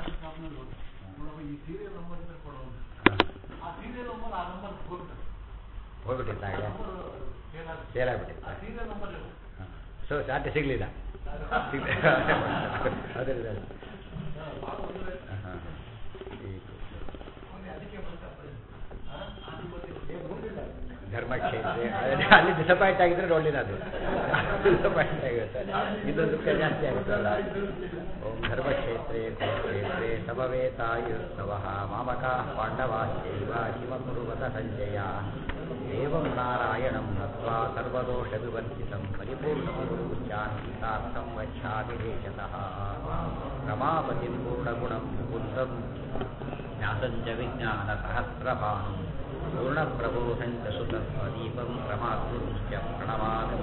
ಈ serial number ಇದ್ರೆ ಕೊಡೋದು ಆ ಸೀರಿಯಲ್ ನಂಬರ್ ಆ ನಂಬರ್ ಹೋಗ್ಬಿಟ್ಟು ಹೋಗ್ಬಿಟ್ಟಿತ್ತಾಗಲೇ ಆ ಸೇಲ್ ಆಗ್ಬಿಟ್ಟಿತ್ತು ಸೀರಿಯಲ್ ನಂಬರ್ ಸೊ ಸಾಧ್ಯ ಸಿಗಲಿಲ್ಲ ಅದರಿಂದ ಭಾಳ ಒಳ್ಳೆ ಹಾಂ ಅದಕ್ಕೆ ಬರ್ತಾರೆ ಧರ್ಮಕ್ಷೇತ್ರ ಅದೇ ಅಲ್ಲಿ ಡಿಸಪಾಯಿಂಟ್ ಆಗಿದ್ರೆ ನೋಡಲಿಲ್ಲ ಅದು ಡಿಸಪಾಯಿಂಟ್ ಆಗಿರುತ್ತೆ ಇದು ದುಃಖ ಜಾಸ್ತಿ ಆಗುತ್ತಲ್ಲ ಓಂ ಧರ್ಮಕ್ಷೇತ್ರೇ ಕುರುಕ್ಷೇತ್ರೇ ಸಮವೇತಾಯುತ್ಸವ ಮಾಮಕ ಪಾಂಡವಾಶ್ಚೈವ ಶಿವಕುರುವತ ಸಂಜಯ ಏವಂ ನಾರಾಯಣಂ ನತ್ವಾ ಸರ್ವದೋಷ ವಿವರ್ಜಿತಂ ಪರಿಪೂರ್ಣಂ ಗುರುಚಾರ್ಥಂ ವಚ್ಚಾಮಿ ದೇಶತಃ ರಮಾಪತಿಂ ಪೂರ್ಣಗುಣಂ ಮುಕುಂದಂ ಜ್ಞಾಸಂಚ ವಿಜ್ಞಾನ ಸಹಸ್ರಭಾನು ಪೂರ್ಣಪ್ರಬೋಧಂಚ ಸುತತ್ವದೀಪಂ ಪ್ರಮಾತೃಶ್ಚ ಪ್ರಣಮಾಮಿ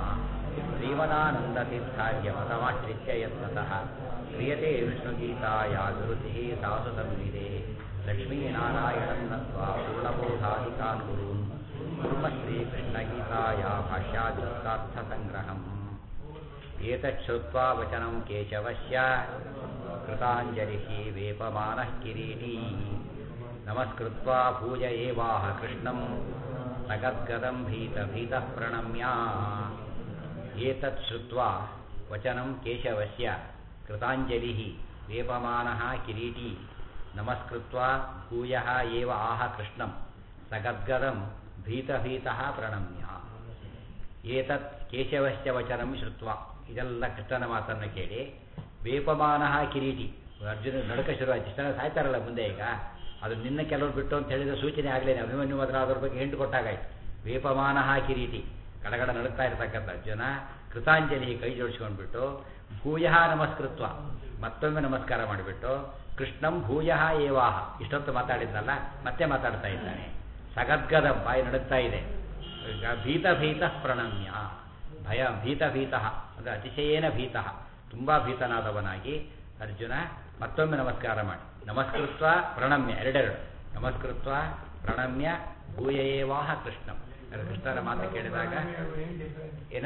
ಶ್ರೀಮದಾನಂದತೀರ್ಥಾರ್ಯಮತಮಾಶ್ರಿತ್ಯ ಯತ್ನತಃ ಕ್ರಿಯತೆ ವಿಷ್ಣುಗೀತಾಯ ಗುರುತಿः ಸಾಸು ಸಂವಿದೆ ಲಕ್ಷ್ಮೀನಾರಾಯಣಂ ನತ್ವಾ ಪೂರ್ಣಬೋಧಾಧಿಕಾನ್ ಗುರುನ್ ಕುರ್ಮ ಶ್ರೀಕೃಷ್ಣಗೀತಾಯ ಭಾಷ್ಯಾದ್ಯುಕ್ತಾರ್ಥಸಂಗ್ರಹम् एतच्छ्रुत्वा वचनं केशवस्य कृताञ्जलिः वेपमानः किरीटी नमस्कृत्वा पूज एवाह कृष्णं सगद्गदं भीतभीतः प्रणम्य एतत् श्रुत्वा वचनं केशवस्य कृताञ्जलिः वेपमानः किरीटी नमस्कृत्वा भूयः एव आह कृष्णं सगद्गदं भीतभीतः प्रणम्य ಏತತ್ ಕೇಶವಶ್ಚ ವಚನಂ ಶ್ರುತ್ವ ಇದೆಲ್ಲ ಕೃಷ್ಣನ ಮಾತನ್ನು ಕೇಳಿ ವೇಪಮಾನ ಕಿರೀಟಿ ಅರ್ಜುನ ನಡಕ ಶುರುವಾಯ್ತು ಇಷ್ಟನ ಸಾಯ್ತಾರಲ್ಲ ಮುಂದೆ ಈಗ ಅದು ನಿನ್ನ ಕೆಲವರು ಬಿಟ್ಟು ಅಂತ ಹೇಳಿದ ಸೂಚನೆ ಆಗಲೇನೆ ಅಭಿಮನ್ಯು ಮಾತ್ರ ಅದ್ರ ಬಗ್ಗೆ ಹಿಂಟು ಕೊಟ್ಟಾಗಾಯ್ತು ವೇಪಮಾನ ಕಿರೀಟಿ ಕಡಗಡ ನಡುತ್ತಾ ಇರ್ತಕ್ಕಂಥ ಅರ್ಜುನ ಕೃತಾಂಜಲಿ ಕೈ ಜೋಡಿಸ್ಕೊಂಡ್ಬಿಟ್ಟು ಭೂಯ ನಮಸ್ಕೃತ್ವ ಮತ್ತೊಮ್ಮೆ ನಮಸ್ಕಾರ ಮಾಡಿಬಿಟ್ಟು ಕೃಷ್ಣಂ ಭೂಯ ಏವಾಹ ಇಷ್ಟೊತ್ತು ಮಾತಾಡಿದ್ನಲ್ಲ ಮತ್ತೆ ಮಾತಾಡ್ತಾ ಇದ್ದಾನೆ ಸಗದ್ಗದ ಬಾಯಿ ನಡುತ್ತಾ ಇದೆ ಈಗ ಭೀತ ಭೀತ ಪ್ರಣಮ್ಯ ಭಯ ಭೀತ ಭೀತ ಅಂದರೆ ಅತಿಶಯೇನ ಭೀತ ತುಂಬ ಭೀತನಾದವನಾಗಿ ಅರ್ಜುನ ಮತ್ತೊಮ್ಮೆ ನಮಸ್ಕಾರ ಮಾಡಿ ನಮಸ್ಕೃತ್ವ ಪ್ರಣಮ್ಯ ಎರಡೆರಡು ನಮಸ್ಕೃತ್ವ ಪ್ರಣಮ್ಯ ಭೂಯೇವಾಹ ಕೃಷ್ಣಂ ಅದು ಕೃಷ್ಣರ ಮಾತು ಕೇಳಿದಾಗ ಏನ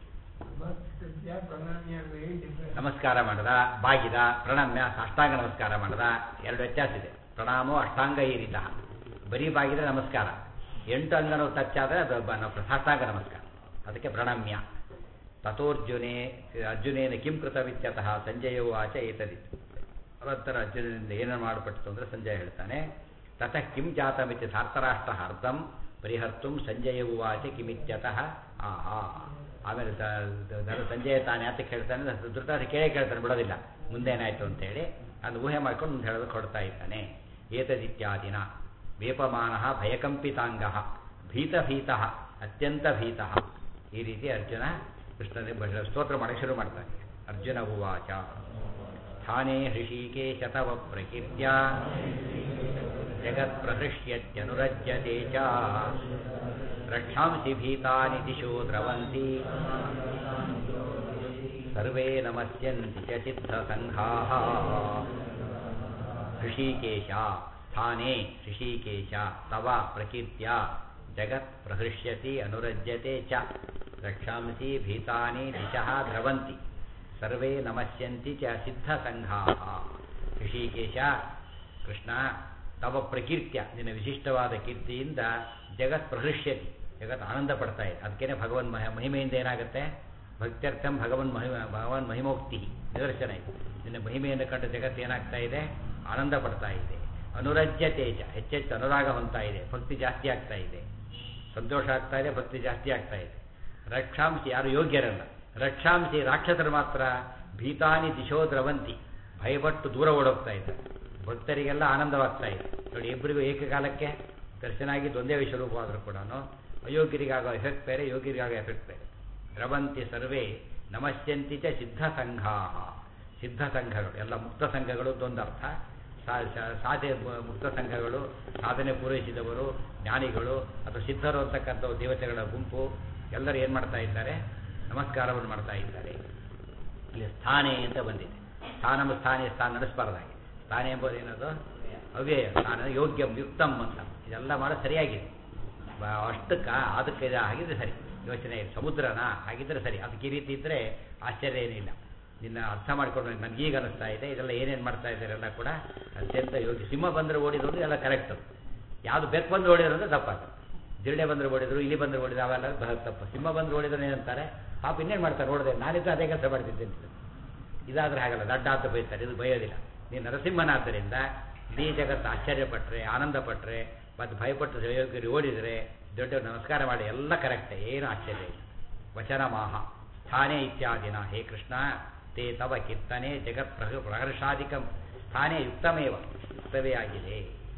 ನಮಸ್ಕಾರ ಮಾಡದ ಬಾಗಿದ ಪ್ರಣಮ್ಯ ಸಾಷ್ಟಾಂಗ ನಮಸ್ಕಾರ ಮಾಡದ ಎರಡು ವ್ಯತ್ಯಾಸ ಇದೆ ಪ್ರಣಾಮೋ ಅಷ್ಟಾಂಗ ಈರಿತ ಬರೀ ಬಾಗಿದ ನಮಸ್ಕಾರ ಎಂಟು ಅಂಗನವು ಟಚ್ ಆದರೆ ಅದು ಬ- ನ- ಸಾಷ್ಟಾಂಗ ನಮಸ್ಕಾರ ಅದಕ್ಕೆ ಪ್ರಣಮ್ಯ ತಥೋರ್ಜುನೇ ಅರ್ಜುನೇನ ಕಿಂ ಕೃತವಿತ್ಯತಃ ಸಂಜಯ ವಾಚ ಏತದಿತ್ತು ಅನಂತರ ಅರ್ಜುನನಿಂದ ಏನು ಮಾಡಲ್ಪಟ್ಟಿತು ಅಂದರೆ ಸಂಜಯ ಹೇಳ್ತಾನೆ ತತಃ ಕಿಂ ಜಾತಮಿತಿ ಧಾರ್ತರಾಷ್ಟ್ರ ಅರ್ಧಂ ಪರಿಹರ್ತು ಸಂಜಯ ಉವಾಚ ಕಿಮಿತ್ಯತಃ ಆಹಾ ಆಮೇಲೆ ದ- ದ- ದ- ಸಂಜಯ ತಾನು ಯಾತಕ್ಕೆ ಹೇಳ್ತಾನೆ ಧೃತರಾಷ್ಟ್ರ ಕೇಳೇ ಕೇಳ್ತಾನೆ ಬಿಡೋದಿಲ್ಲ ಮುಂದೇನಾಯಿತು ಅಂತೇಳಿ ಅದು ಊಹೆ ಮಾಡ್ಕೊಂಡು ಮುಂದೆ ಹೇಳೋದು ಕೊಡ್ತಾ ಇದ್ದಾನೆ ಏತದಿತ್ಯಾದಿನ ವೇಪಮಾನ ಭಯಕಂಪಿತಾಂಗ ಭೀತಭೀತ ಅತ್ಯಂತ ಭೀತ ಈ ರೀತಿ ಅರ್ಜುನ ಕೃಷ್ಣನೇ ಬ- ಸ್ತೋತ್ರ ಮಾಡಕ್ಕೆ ಶುರು ಮಾಡ್ತಾನೆ ಅರ್ಜುನ ಉವಾಚ ಸ್ಥಾನೇ ಹೃಷೀಕೇಶತವ ಪ್ರಕೀರ್ತ್ಯ ಜಗತ್ಪ್ರಹೃಷ್ಯತ್ಯನುರಜ್ಯತೆ ಚ ರಕ್ಷಾಂಸಿ ಭೀತಾನಿ ದಿಶೋ ದ್ರವಂತಿ ಸರ್ವೇ ನಮಸ್ಯಂತಿ ಚ ಸಿದ್ಧಸಂಘಾಃ ಋಷಿಕೇಶ ಸ್ಥಾನೇ ಋಷಿಕೇಶ ತವ ಪ್ರಕೀರ್ತ್ಯ ಜಗತ್ ಪ್ರಹೃಷ್ಯತಿ ಅನುರಜ್ಯತೆ ಚ ರಕ್ಷಾಂಸಿ ಭೀತಾನಿ ದಿಶಃ ದ್ರವಂತಿ ಸರ್ವೇ ನಮಸ್ಯಂತಿ ಚ ಸಿದ್ಧಸಂಘಾಃ ಋಷಿಕೇಶ ಕೃಷ್ಣ ತವ ಪ್ರಕೀರ್ತ್ಯ ನಿನ್ನ ವಿಶಿಷ್ಟವಾದ ಕೀರ್ತಿಯಿಂದ ಜಗತ್ ಪ್ರಹೃಷ್ಯತಿ ಜಗತ್ ಆನಂದ ಪಡ್ತಾ ಇದೆ ಅದಕ್ಕೇನೆ ಭಗವನ್ ಮಹ ಮಹಿಮೆಯಿಂದ ಏನಾಗುತ್ತೆ ಭಕ್ತ್ಯರ್ಥಂ ಭಗವನ್ ಮಹಿಮ ಭಗವನ್ ಮಹಿಮೋಕ್ತಿ ನಿದರ್ಶನ ಇದೆ ನಿನ್ನ ಮಹಿಮೆಯನ್ನು ಕಂಡು ಜಗತ್ತು ಏನಾಗ್ತಾ ಇದೆ ಆನಂದ ಪಡ್ತಾ ಇದೆ ಅನುರಜ್ಯ ತೇಜ ಹೆಚ್ಚೆಚ್ಚು ಅನುರಾಗ ಹೊಂದ್ತಾ ಇದೆ ಭಕ್ತಿ ಜಾಸ್ತಿ ಆಗ್ತಾ ಇದೆ ಸಂತೋಷ ಆಗ್ತಾ ಇದೆ ಭಕ್ತಿ ಜಾಸ್ತಿ ಆಗ್ತಾ ಇದೆ ರಕ್ಷಾಂಸಿ ಯಾರು ಯೋಗ್ಯರಲ್ಲ ರಕ್ಷಾಂಸಿ ರಾಕ್ಷಸರು ಮಾತ್ರ ಭೀತಾನಿ ದಿಶೋ ದ್ರವಂತಿ ಭಯಪಟ್ಟು ದೂರ ಓಡೋಗ್ತಾ ಇದ್ದಾರೆ ಭಕ್ತರಿಗೆಲ್ಲ ಆನಂದವಾಗ್ತಾ ಇದೆ ನೋಡಿ ಇಬ್ಬರಿಗೂ ಏಕಕಾಲಕ್ಕೆ ದರ್ಶನ ಆಗಿದ್ದು ಒಂದೇ ವಿಶ್ವರೂಪವಾದರೂ ಕೂಡ ಅಯೋಗ್ಯರಿಗಾಗೋ ಎಫೆಕ್ಟ್ ಬೇರೆ ಯೋಗ್ಯರಿಗಾಗೋ ಎಫೆಕ್ಟ್ ಬೇರೆ ದ್ರವಂತಿ ಸರ್ವೇ ನಮಸ್ಯಂತಿ ಚ ಸಿದ್ಧ ಸಂಘಾ ಸಿದ್ಧ ಸಂಘಗಳು ಎಲ್ಲ ಮುಕ್ತ ಸಂಘಗಳು ಒಂದರ್ಥ ಸಾ- ಸಾ- ಸಾಧೆ ಮು- ಮುಕ್ತ ಸಂಘಗಳು ಸಾಧನೆ ಪೂರೈಸಿದವರು ಜ್ಞಾನಿಗಳು ಅಥವಾ ಸಿದ್ಧರು ಅಂತಕ್ಕಂಥ ದೇವತೆಗಳ ಗುಂಪು ಎಲ್ಲರೂ ಏನು ಮಾಡ್ತಾ ಇದ್ದಾರೆ ನಮಸ್ಕಾರವನ್ನು ಮಾಡ್ತಾ ಇದ್ದಾರೆ ಇಲ್ಲಿ ಸ್ಥಾನೆ ಅಂತ ಬಂದಿದೆ ಸ್ಥಾನಮ ಸ್ಥಾನೇ ಸ್ಥಾನ ನಡೆಸಬಾರ್ದಾಗಿ ಸ್ಥಾನ ಎಂಬುದು ಏನದು ಅವ್ಯಯ ಸ್ಥಾನ ಯೋಗ್ಯಂ ಯುಕ್ತಂ ಅಂತ ಇದೆಲ್ಲ ಮಾಡೋದು ಸರಿಯಾಗಿದೆ ಬ- ಅಷ್ಟಕ್ಕ ಅದಕ್ಕೆ ಇದು ಆಗಿದ್ರೆ ಸರಿ ಯೋಚನೆ ಸಮುದ್ರನ ಹಾಗಿದ್ರೆ ಸರಿ ಅದಕ್ಕೆ ಈ ರೀತಿ ಇದ್ದರೆ ಆಶ್ಚರ್ಯ ಏನಿಲ್ಲ ನಿನ್ನ ಅರ್ಥ ಮಾಡ್ಕೊಂಡು ನನಗೆ ಈಗ ಅನಿಸ್ತಾ ಇದೆ ಇದೆಲ್ಲ ಏನೇನು ಮಾಡ್ತಾ ಇದ್ದಾರೆಲ್ಲ ಕೂಡ ಅತ್ಯಂತ ಯೋಗಿ ಸಿಂಹ ಬಂದರೆ ಓಡಿದ್ರು ಎಲ್ಲ ಕರೆಕ್ಟ್ ಯಾವುದು ಬೆಕ್ಕು ಬಂದು ಓಡಿದ್ರು ಅಂದ್ರೆ ತಪ್ಪಾಗ್ತದೆ ಜಿರಳೆ ಬಂದರೆ ಓಡಿದ್ರು ಇಲ್ಲಿ ಬಂದರೆ ಓಡಿದ್ರು ಅವೆಲ್ಲ ಬಹಳ ತಪ್ಪು ಸಿಂಹ ಬಂದರೆ ಓಡಿದ್ರು ಏನಂತಾರೆ ಪಾಪ ಇನ್ನೇನು ಮಾಡ್ತಾರೆ ನೋಡಿದೆ ನಾನಿದ್ದು ಅದೇ ಕೆಲಸ ಮಾಡ್ತಿದ್ದೆ ಅಂತ ಇದಾದ್ರೆ ಹಾಗಲ್ಲ ದಡ್ಡ ಅಂತ ಬೈತಾರೆ ಇದು ಬಯೋದಿಲ್ಲ ನೀನು ನರಸಿಂಹನಾದ್ದರಿಂದ ಇಡೀ ಜಗತ್ತು ಆಶ್ಚರ್ಯಪಟ್ಟರೆ ಆನಂದಪಟ್ಟರೆ ಮತ್ತು ಭಯಪಟ್ಟು ಯೋಗ್ಯರು ಓಡಿದರೆ ದೊಡ್ಡ ನಮಸ್ಕಾರ ಮಾಡಿ ಎಲ್ಲ ಕರೆಕ್ಟೇ ಏನು ಆಶ್ಚರ್ಯ ಇಲ್ಲ ವಚನ ಮಾಹ ಸ್ಥಾನೇ ಇತ್ಯಾದಿನ ಹೇ ಕೃಷ್ಣ ತೇ ತವ ಕೀರ್ತನೆ ಜಗತ್ ಪ್ರಹ ಪ್ರಹರ್ಷಾಧಿಕಂ ಸ್ಥಾನೇ ಯುಕ್ತಮೇವ ಯುಕ್ತವೇ ಆಗಿದೆ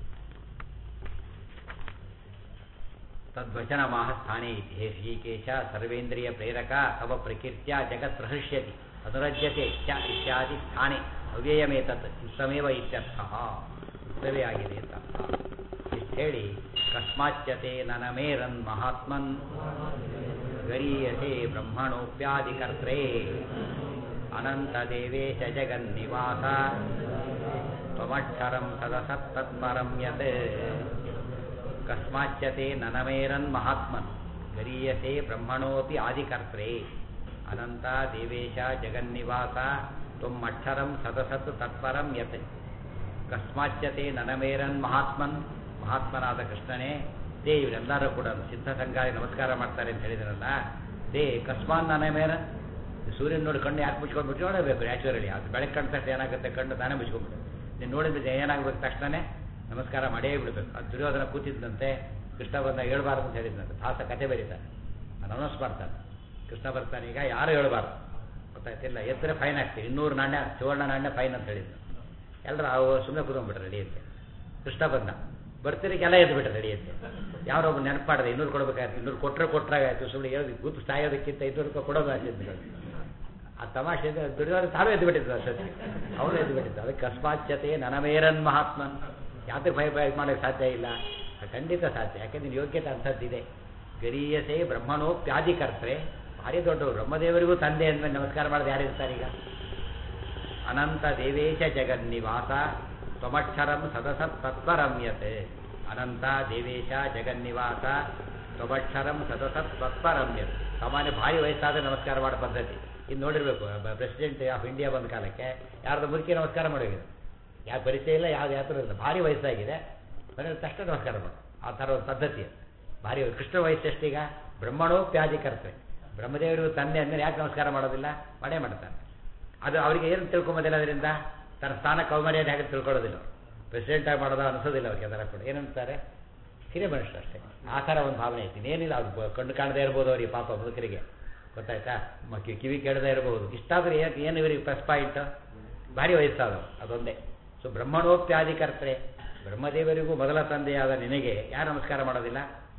ತದ್ವಚನ ಮಾಹ ಸ್ಥಾನೇ ಇತಿ ಹೇ ಶ್ರೀಕೇಶ ಸರ್ವೇಂದ್ರಿಯ ಪ್ರೇರಕ ತವ ಪ್ರಕೀರ್ತ್ಯ ಜಗತ್ ಪ್ರಹೃಷ್ಯತಿ ಅನುರಜ್ಯತೆ ಚ ಇತ್ಯಾದಿ ಸ್ಥಾನೆ ಅವ್ಯಯಮೇತತ್ ಯುಕ್ತಮೇವ ಇತ್ಯರ್ಥ ಯುಕ್ತವೇ ಆಗಿದೆ ಅಂತ ಇಷ್ಟು ಹೇಳಿ ಕಸ್ಮಾಚ್ಯತೆ ನನಮೇರನ್ ಮಹಾತ್ಮನ್ ಗರೀಯತೆ ಬ್ರಹ್ಮಣೋಪ್ಯಾದಿಕರ್ತ್ರೇ ಅನಂತದೇವೇಶ ಜಗನ್ನಿವಾಸ ತ್ವಮಕ್ಷರಂ ಸದಸತ್ತತ್ಪರಂ ಯತ್ ಕಸ್ಮಾಚ್ಯತೆ ನನಮೇರನ್ ಮಹಾತ್ಮನ್ ಗರೀಯತೆ ಬ್ರಹ್ಮಣೋಪಿ ಆದಿಕರ್ತ್ರೇ ಅನಂತ ದೇವೇಶ ಜಗನ್ನಿವಾಸ ತ್ವಮಕ್ಷರಂ ಸದಸತ್ ತತ್ಪರಂ ಯತ್ ಕಸ್ಮಾಚ್ಯತೆ ನನಮೇರನ್ ಮಹಾತ್ಮನ್ ಮಹಾತ್ಮನಾದ ಕೃಷ್ಣನೇ ದೇ ಇವರೆಲ್ಲರೂ ಕೂಡ ಸಿದ್ಧ ಸಂಘಾರಿ ನಮಸ್ಕಾರ ಮಾಡ್ತಾರೆ ಅಂತ ಹೇಳಿದ್ರಲ್ಲ ದೇ ಕಸ್ಮಾನ್ ನನಮೇರನ್ ಸೂರ್ಯನ ನೋಡಿ ಕಣ್ಣು ಯಾಕೆ ಮುಚ್ಕೊಂಡ್ಬಿಟ್ಟು ನೋಡಬೇಕು ನ್ಯಾಚುರಲಿ ಅದು ಬೆಳಗ್ಗೆ ಕಂಡ ತಕ್ಷಣ ಏನಾಗುತ್ತೆ ಕಣ್ಣು ತಾನೇ ಮುಚ್ಕೊಂಡ್ಬಿಟ್ಟು ನೀನು ನೋಡಿದ್ರೆ ಏನಾಗಬೇಕು ತಕ್ಷಣನೇ ನಮಸ್ಕಾರ ಮಾಡೇ ಬಿಡಬೇಕು ಅದು ದುರ್ಯೋಧನ ಕೂತಿದ್ದಂತೆ ಕೃಷ್ಣ ಬಂದಾಗ ಹೇಳ್ಬಾರ್ದು ಅಂತ ಹೇಳಿದ್ದಂತೆ ದಾಸ ಕತೆ ಬರೀತಾನೆ ನಾನು ಅನೌನ್ಸ್ ಮಾಡ್ತಾನೆ ಕೃಷ್ಣ ಬರ್ತಾನೆ ಈಗ ಯಾರು ಹೇಳ್ಬಾರ್ದು ಗೊತ್ತಾಯ್ತಿಲ್ಲ ಎತ್ತರೆ ಫೈನ್ ಆಗ್ತೀವಿ ಇನ್ನೂರು ನಾಣ್ಯ ಸುವರ್ಣ ನಾಣ್ಯ ಫೈನ್ ಅಂತ ಹೇಳಿದ್ದು ಎಲ್ಲರೂ ಅವು ಸುಮ್ಮನೆ ಕೂತ್ಕೊಂಡ್ಬಿಟ್ರೆ ರೆಡಿ ಅಂತೆ ಕೃಷ್ಣ ಬಂದ ಬರ್ತಿರಿಗೆಲ್ಲ ಎದ್ದು ಬಿಟ್ರೆ ರೆಡಿ ಅಂತೆ ಯಾರೋ ಒಬ್ಬ ನೆನಪಾಡಿದೆ ಇನ್ನೂರು ಕೊಡ್ಬೇಕಾಯ್ತು ಇನ್ನೂರು ಕೊಟ್ಟರೆ ಕೊಟ್ಟರಾಗಾಯ್ತು ಸುಮ್ಮನೆ ಹೇಳಿ ಕೂತು ಸಾಯೋದಕ್ಕಿಂತ ಐನೂರು ರೂಪಾಯಿ ಕೊಡೋದು ಆಗ್ತಿದ್ದು ಆ ತಮಾಷೆ ದುಡಿದವರು ತಾವೇ ಎದ್ದು ಬಿಟ್ಟಿದ್ದು ಅಷ್ಟೇ ಅವನು ಎದ್ದು ಬಿಟ್ಟಿದ್ದು ಅದಕ್ಕೆ ಅಸ್ಮಾಚ್ಯತೆ ನನಮೇರನ್ ಮಹಾತ್ಮನ್ ಯಾತಕ್ಕೆ ಭಯ ಭಯ ಮಾಡೋಕ್ಕೆ ಸಾಧ್ಯ ಇಲ್ಲ ಖಂಡಿತ ಸಾಧ್ಯ ಯಾಕೆಂದ್ರೆ ನಿನ್ನ ಯೋಗ್ಯತೆ ಅಂಥದ್ದಿದೆ ಗರೀಯಸೆ ಬ್ರಹ್ಮಣೋಪ್ಯಾದಿಕರ್ತ್ರೆ ಭಾರಿ ದೊಡ್ಡವರು ಬ್ರಹ್ಮದೇವರಿಗೂ ತಂದೆ ಅಂದಮೇಲೆ ನಮಸ್ಕಾರ ಮಾಡೋದು ಯಾರಿರ್ತಾರೆ ಈಗ ಅನಂತ ದೇವೇಶ ಜಗನ್ನಿವಾಸ ತ್ವಮಕ್ಷರಂ ಸದಸತ್ ತತ್ವರಮ್ಯತೆ ಅನಂತ ದೇವೇಶ ಜಗನ್ನಿವಾಸ ತ್ವಮಕ್ಷರಂ ಸದಸತ್ ತತ್ವರಮ್ಯತೆ ಸಾಮಾನ್ಯ ಭಾರಿ ವಯಸ್ಸಾದ ನಮಸ್ಕಾರ ಮಾಡೋ ಪದ್ಧತಿ ಇನ್ನು ನೋಡಿರ್ಬೇಕು ಪ್ರೆಸಿಡೆಂಟ್ ಆಫ್ ಇಂಡಿಯಾ ಬಂದ ಕಾಲಕ್ಕೆ ಯಾರ್ದು ಮುದುಕಿ ನಮಸ್ಕಾರ ಮಾಡೋಗಿದೆ ಯಾವ ಪರಿಚಯ ಇಲ್ಲ ಯಾವ್ದು ಯಾವ ಥರ ಇಲ್ಲ ಭಾರಿ ವಯಸ್ಸಾಗಿದೆ ಬರೀ ತಕ್ಷಣ ನಮಸ್ಕಾರ ಮಾಡು ಆ ಥರ ಒಂದು ಪದ್ಧತಿ ಅದು. ಭಾರಿ ಕೃಷ್ಣ ವಯಸ್ಸೆಷ್ಟೀಗ ಬ್ರಹ್ಮಣೋಪ್ಯಾಧಿಕರ್ತೆ ಬ್ರಹ್ಮದೇವರು ತಂದೆ ಅಂದಮೇಲೆ ಯಾಕೆ ನಮಸ್ಕಾರ ಮಾಡೋದಿಲ್ಲ ಮಾಡೇ ಮಾಡ್ತಾರೆ ಅದು ಅವರಿಗೆ ಏನು ತಿಳ್ಕೊಂಬೋದಿಲ್ಲ ಅದರಿಂದ ತನ್ನ ಸ್ಥಾನ ಕೌಮರ್ಯಾದೆ ಹಾಗೆ ತಿಳ್ಕೊಳ್ಳೋದಿಲ್ಲ ಅವ್ರು ಪ್ರೆಸಿಡೆಂಟ್ ಆಗಿ ಮಾಡೋದು ಅನಿಸೋದಿಲ್ಲ ಅವ್ರಿಗೆ ಅದರ ಕೂಡ ಏನಂತಾರೆ ಹಿರಿಯ ಮನುಷ್ಯರು ಅಷ್ಟೇ ಆ ಥರ ಒಂದು ಭಾವನೆ ಐತಿ ಇನ್ನೇನಿಲ್ಲ ಅದು ಬ- ಕಣ್ಣು ಕಾಣದೇ ಇರ್ಬೋದು ಅವರಿಗೆ ಪಾಪ ಮುದುಕರಿಗೆ ಗೊತ್ತಾಯ್ತಾ ಮ- ಕಿ- ಕಿವಿ ಕೇಳದೇ ಇರಬಹುದು ಇಷ್ಟಾದರೂ ಏನು ಏನು ಇವರಿಗೆ ಪ್ಲಸ್ ಪಾಯಿಂಟ್ ಭಾರಿ ವಯಸ್ಸಾದವು ಅದೊಂದೇ ಸೊ ಬ್ರಹ್ಮಣೋಪ್ಯಾಧಿಕರ್ತರೆ ಬ್ರಹ್ಮದೇವರಿಗೂ ಮೊದಲ ತಂದೆಯಾದ ನಿನಗೆ ಯಾರು ನಮಸ್ಕಾರ ಮಾಡೋದಿಲ್ಲ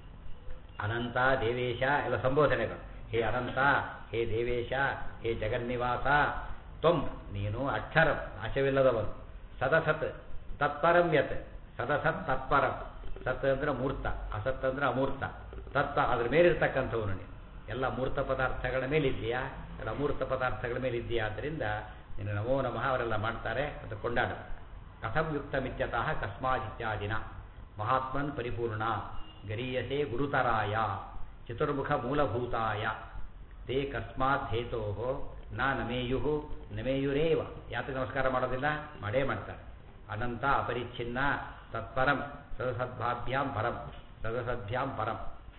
ಅನಂತ ದೇವೇಶ ಎಲ್ಲ ಸಂಬೋಧನೆಗಳು ಹೇ ಅನಂತ ಹೇ ದೇವೇಶ ಹೇ ಜಗನ್ನಿವಾಸ ತ್ವಂ ನೀನು ಅಕ್ಷರ ನಾಶವಿಲ್ಲದವನು ಸದಸತ್ ತತ್ಪರಂ ಯತ್ ಸದಸತ್ ತತ್ಪರಂ ಸತ್ ಅಂದ್ರೆ ಮೂರ್ತ ಅಸತ್ ಅಂದ್ರೆ ಅಮೂರ್ತ ತತ್ವ ಅದ್ರ ಮೇಲಿರ್ತಕ್ಕಂಥವನು ನೀನು ಎಲ್ಲ ಮೂರ್ತ ಪದಾರ್ಥಗಳ ಮೇಲಿದ್ದೀಯಾ ಎಲ್ಲ ಅಮೂರ್ತ ಪದಾರ್ಥಗಳ ಮೇಲಿದ್ದೀಯಾ ಆದ್ದರಿಂದ ನೀನು ನಮೋ ನಮಃ ಅವರೆಲ್ಲ ಮಾಡ್ತಾರೆ ಅದು ಕೊಂಡಾಡ ಕಥಂ ಯುಕ್ತಮಿತ್ಯತಃ ಕಸ್ಮಾದಿತ್ಯಾದಿನ ಮಹಾತ್ಮನ್ ಪರಿಪೂರ್ಣ ಗರೀಯಸೆ ಗುರುತರಾಯ ಚತುರ್ಮುಖ ಮೂಲಭೂತಾಯ ತೇ ಕಸ್ಮಾತ್ ಹೇತೋ ನಾ ನಮೇಯು ನಮೇಯುರೇವ ಯಾತಕ್ಕೆ ನಮಸ್ಕಾರ ಮಾಡೋದಿಲ್ಲ ಮಾಡೇ ಮಾಡ್ತಾರೆ ಅನಂತ ಅಪರಿಚ್ಛಿನ್ನ ತತ್ಪರಂ ಸದಸದ್ಭಾಭ್ಯಾಂ ಪರಂ ಸದಸದ್ಭ್ಯಾಂ ಪರಂ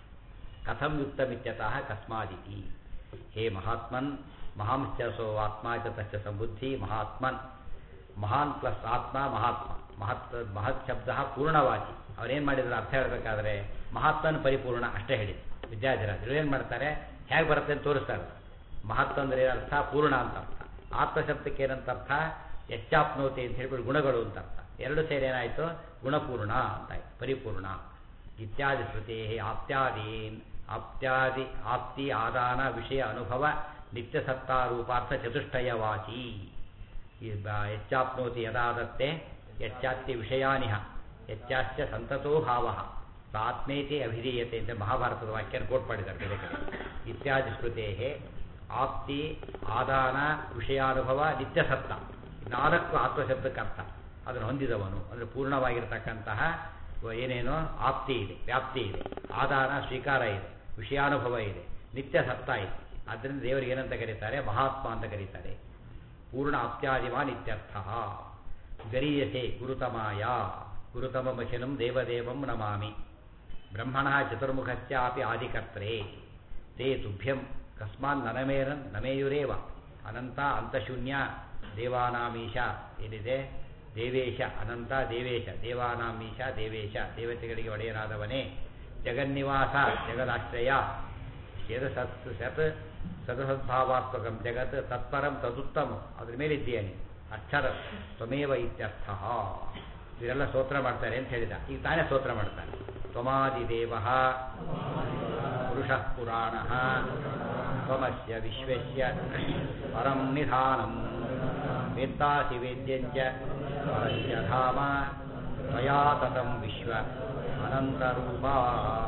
ಕಥಂ ಯುಕ್ತಮಿತ್ಯತಃ ಕಸ್ಮಾದಿತಿ ಹೇ ಮಹಾತ್ಮನ್ ಮಹಾಂಶ್ಚಸೋ ಆತ್ಮ ಚ ತಚ್ಚ ಸಂಬುದ್ಧಿ ಮಹಾತ್ಮನ್ ಮಹಾನ್ ಪ್ಲಸ್ ಆತ್ಮ ಮಹಾತ್ಮ ಮಹತ್ ಮಹತ್ ಶಬ್ದ ಪೂರ್ಣವಾಚಿ ಅವ್ರೇನು ಮಾಡಿದ್ರು ಅರ್ಥ ಹೇಳಬೇಕಾದ್ರೆ ಮಹಾತ್ಮನ್ ಪರಿಪೂರ್ಣ ಅಷ್ಟೇ ಹೇಳಿ ವಿದ್ಯಾರ್ಥಿರಾಜರು ಏನು ಮಾಡ್ತಾರೆ ಹೇಗೆ ಬರುತ್ತೆ ಅಂತ ತೋರಿಸ್ತಾರೆ ಮಹತ್ವ ಅಂದ್ರೆ ಏನರ್ಥ ಪೂರ್ಣ ಅಂತ ಅರ್ಥ ಆತ್ಮ ಶಬ್ದಕ್ಕೆ ಏನಂತ ಅರ್ಥ ಹೆಚ್ಚಾಪ್ನೋತಿ ಅಂತ ಹೇಳ್ಬಿಟ್ಟು ಗುಣಗಳು ಅಂತ ಅರ್ಥ ಎರಡು ಸೇರಿ ಏನಾಯಿತು ಗುಣಪೂರ್ಣ ಅಂತಾಯ್ತು ಪರಿಪೂರ್ಣ ಇತ್ಯಾದಿ ಶ್ರುತಿ ಆಪ್ತ್ಯಾದೀನ್ ಆಪ್ತ್ಯಾದಿ ಆಪ್ತಿ ಆದಾನ ವಿಷಯ ಅನುಭವ ನಿತ್ಯ ಸತ್ತಾರೂಪಾರ್ಥ ಚತುಷ್ಟಯವಾಚಿ ಈ ಬ- ಹೆಚ್ಚಾಪ್ನೋತಿ ಯದಾದತ್ತೆ ಹೆಚ್ಚಾತ್ಯ ವಿಷಯಾನಿಹ ಹೆಚ್ಚಾಶ್ಚ ಸಂತತೋ ಭಾವ ಸಾತ್ಮೇತಿ ಅಭಿಧೀಯತೆ ಅಂತ ಮಹಾಭಾರತದ ವಾಕ್ಯನ ಕೋಟ್ ಮಾಡಿದ್ದಾರೆ ಬೇರೆ ಕಡೆ ಇತ್ಯಾದಿ ಸ್ಮೃತೇ ಆಪ್ತಿ ಆದಾನ ವಿಷಯಾನುಭವ ನಿತ್ಯ ಸತ್ತ ನಾಲ್ಕು ಆತ್ಮಶಬ್ದಕ್ಕೆ ಅರ್ಥ ಅದನ್ನು ಹೊಂದಿದವನು ಅಂದರೆ ಪೂರ್ಣವಾಗಿರ್ತಕ್ಕಂತಹ ಏನೇನೋ ಆಪ್ತಿ ಇದೆ ವ್ಯಾಪ್ತಿ ಇದೆ ಆದಾನ ಸ್ವೀಕಾರ ಇದೆ ವಿಷಯಾನುಭವ ಇದೆ ನಿತ್ಯ ಸತ್ತ ಇದೆ ಆದ್ದರಿಂದ ದೇವರಿಗೆ ಏನಂತ ಕರೀತಾರೆ ಮಹಾತ್ಮ ಅಂತ ಕರೀತಾರೆ ಪೂರ್ಣ ಆಪ್ತ್ಯಾದಿವಾನ್ ಇತ್ಯರ್ಥ ಗರೀಯತೆ ಗುರುತಮಾಯ ಗುರುತಮಮಖಿಲಂ ದೇವದೇವಂ ನಮಾಮಿ ಬ್ರಹ್ಮಣಃ ಚತುರ್ಮುಖಸ್ಯಾಪಿ ಆದಿಕರ್ತ್ರೇ ತೇ ತುಭ್ಯಂ ಕಸ್ಮಾನ್ ನನಮೇರನ್ ನಮೇಯುರೇವ ಅನಂತ ಅಂತಶೂನ್ಯ ದೇವಾನಾಮೀಶ ಏನಿದೆ ದೇವೇಶ ಅನಂತ ದೇವೇಶ ದೇವಾನಾಮೀಶ ದೇವೇಶ ದೇವತೆಗಳಿಗೆ ಒಡೆಯನಾದವನೇ ಜಗನ್ನಿವಾಸ ಜಗದಾಶ್ರಯ ಯದ ಸತ್ ಸತ್ ಸದಸದ್ಭಾವಾತ್ಮಕಂ ಜಗತ್ ತತ್ಪರಂ ತದುತ್ತಮ ಅದ್ರ ಮೇಲೆ ಇದ್ದೀಯನಿ ಅಕ್ಷರ ತ್ವಮೇವ ಇತ್ಯರ್ಥ ಇವರೆಲ್ಲ ಸ್ತೋತ್ರ ಮಾಡ್ತಾರೆ ಅಂತ ಹೇಳಿದ ಈಗ ತಾನೇ ಸ್ತೋತ್ರ ಮಾಡ್ತಾನೆ ತ್ವಮಾದಿದೇವ ಪುರುಷಃ ಪುರಾಣ ತ್ವಮಸ್ಯ ವಿಶ್ವಸ್ಯ ಪರಂ ನಿಧಾನಂ ವೇತ್ತಾಸಿ ವೇದ್ಯಂಚ ಪರಸ್ಯ ಧಾಮ ತ್ವಯಾ ತತಂ ವಿಶ್ವ ಅನಂತರೂಪಾ